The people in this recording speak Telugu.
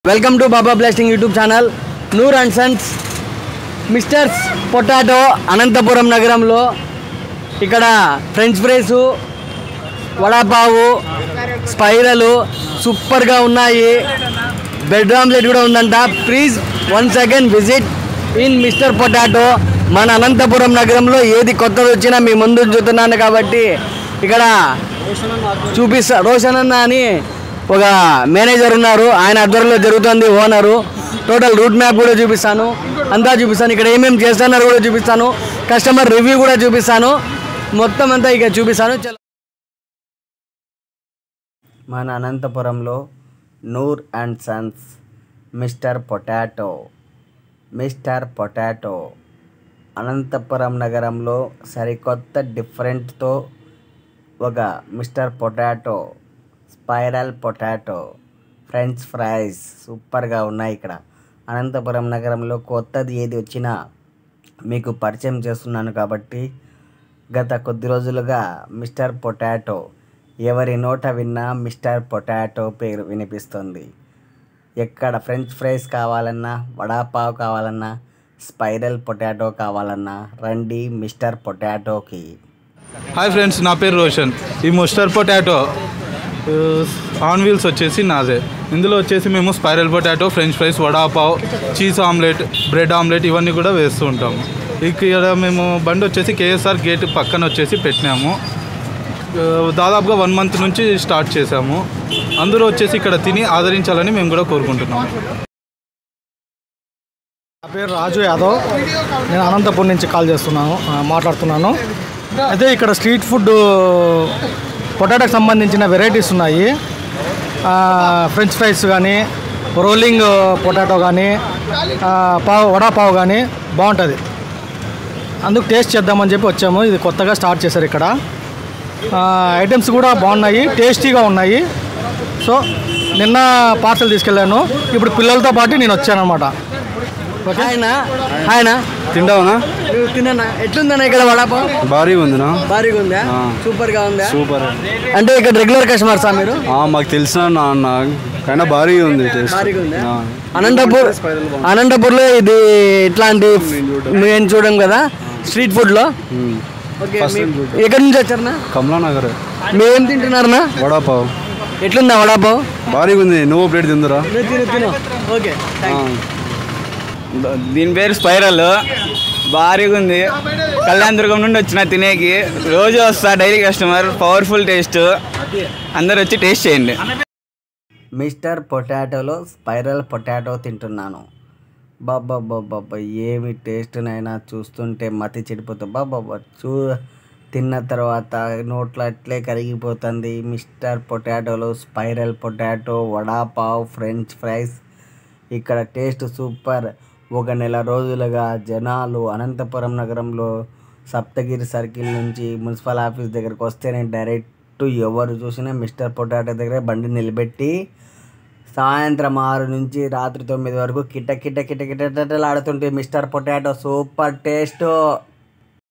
Welcome to Baba blasting YouTube channel Noor and sons misters potato Anantapuram నగరంలో ఇక్కడ ఫ్రెంచ్ ఫ్రైస్ వడాపావు స్పైరలు సూపర్గా ఉన్నాయి బెడ్ ఆమ్లెట్ కూడా ఉందంట please one second visit in mister potato మన అనంతపురం నగరంలో ఏది కొత్తది వచ్చినా మీ ముందు చూస్తున్నాను కాబట్టి ఇక్కడ చూపిస్తా రోషన్ అన్న అని ఒక మేనేజర్ ఉన్నారు ఆయన ఆధ్వర్యంలో జరుగుతుంది ఓనరు టోటల్ రూట్ మ్యాప్ కూడా చూపిస్తాను అంతా చూపిస్తాను ఇక్కడ ఏమేమి చేస్తున్నారు కూడా చూపిస్తాను కస్టమర్ రివ్యూ కూడా చూపిస్తాను మొత్తం అంతా ఇక చూపిస్తాను చలో మన అనంతపురంలో Noor and sons mister potato mister potato Anantapuram నగరంలో సరికొత్త డిఫరెంట్తో ఒక mister potato spiral potato french fries సూపర్గా ఉన్నాయి ఇక్కడ అనంతపురం నగరంలో కొత్తది ఏది వచ్చినా మీకు పరిచయం చేస్తున్నాను కాబట్టి గత కొద్ది రోజులుగా మిస్టర్ పొటాటో ఎవరి నోట విన్నా మిస్టర్ పొటాటో పేరు వినిపిస్తుంది ఎక్కడ ఫ్రెంచ్ ఫ్రైస్ కావాలన్నా వడాపావ్ కావాలన్నా స్పైరల్ పొటాటో కావాలన్నా రండి మిస్టర్ పొటాటోకి హాయ్ ఫ్రెండ్స్ నా పేరు రోషన్ ఈ ముస్టర్ పొటాటో ఆన్ వీల్స్ వచ్చేసి నాదే ఇందులో వచ్చేసి మేము spiral potato french fries vada pav cheese omelette bread omelette ఇవన్నీ కూడా వేస్తూ ఉంటాము ఇక్కడ మేము బండి వచ్చేసి కేఎస్ఆర్ గేట్ పక్కన వచ్చేసి పెట్టినాము ఆ, దాదాపుగా వన్ మంత్ నుంచి స్టార్ట్ చేసాము అందరూ వచ్చేసి ఇక్కడ తిని ఆదరించాలని మేము కూడా కోరుకుంటున్నాము నా పేరు రాజు యాదవ్ నేను అనంతపురం నుంచి కాల్ చేస్తున్నాను ఆ, మాట్లాడుతున్నాను అయితే ఇక్కడ స్ట్రీట్ ఫుడ్ పొటాటోకి సంబంధించిన వెరైటీస్ ఉన్నాయి ఆ, ఫ్రెంచ్ ఫ్రైస్ కానీ రోలింగ్ పొటాటో కానీ ఆ, పావ్ వడా పావ్ కానీ బాగుంటుంది అందుకు టేస్ట్ చేద్దామని చెప్పి వచ్చాము ఇది కొత్తగా స్టార్ట్ చేశారు ఇక్కడ ఆ, ఐటమ్స్ కూడా బాగున్నాయి టేస్టీగా ఉన్నాయి సో నిన్న పార్సల్ తీసుకెళ్ళాను ఇప్పుడు పిల్లలతో పాటు నేను వచ్చాను అనమాట ఆయన ఆయన తింటావునా నువ్వు తిన్నా ఎట్లుందన్న ఇక్కడ వడాపావ్ భారీగా ఉందినా భారీగా ఉందా ఆ. సూపర్ గా ఉందా సూపర్ అంటే ఇక్కడ రెగ్యులర్ కస్టమర్సా మీరు ఆ, మాకు తెలిసిన నాన్న కైనా భారీగా ఉంది టేస్ట్ భారీగా ఉందా ఆ. అనంతపూర్ అనంతపూర్లో ఇది ఇట్లాంటి మేము చూడం కదా స్ట్రీట్ ఫుడ్ లో ఉమ్. ఓకే మీ- ఎక్కడి నుంచి వచ్చారనా కమలానగర్ మేమేం తింటున్నారనా వడాపావ్ ఎట్లుందా వడాపావ్ భారీగా ఉంది నువ్వు ప్లేట్ తిందురా తిను తిను తిను ఓకే ఆ. దీని పేరు స్పైరల్ భారీగా ఉంది కళ్యాణ్ దుర్గం నుండి వచ్చిన తినేకి రోజు వస్తా డైలీ కస్టమర్ పవర్ఫుల్ టేస్ట్ అందరు వచ్చి టేస్ట్ చేయండి మిస్టర్ పొటాటోలో స్పైరల్ పొటాటో తింటున్నాను బాబా బాబా ఏమి టేస్ట్నైనా చూస్తుంటే మతి చెడిపోతుంది బాబా చూ తిన్న తర్వాత నోట్లో అట్లే కరిగిపోతుంది మిస్టర్ పొటాటోలో spiral potato vada pav french fries ఇక్కడ టేస్ట్ సూపర్ ఒక నెల రోజులుగా జనాలు అనంతపురం నగరంలో సప్తగిరి సర్కిల్ నుంచి మున్సిపల్ ఆఫీస్ దగ్గరకు వస్తే నేను డైరెక్ట్ ఎవరు చూసినా మిస్టర్ పొటాటో దగ్గర బండి నిలబెట్టి సాయంత్రం ఆరు నుంచి రాత్రి తొమ్మిది వరకు కిట కిట కిట కిట కిటలాడుతుంటే మిస్టర్ పొటాటో సూపర్ టేస్ట్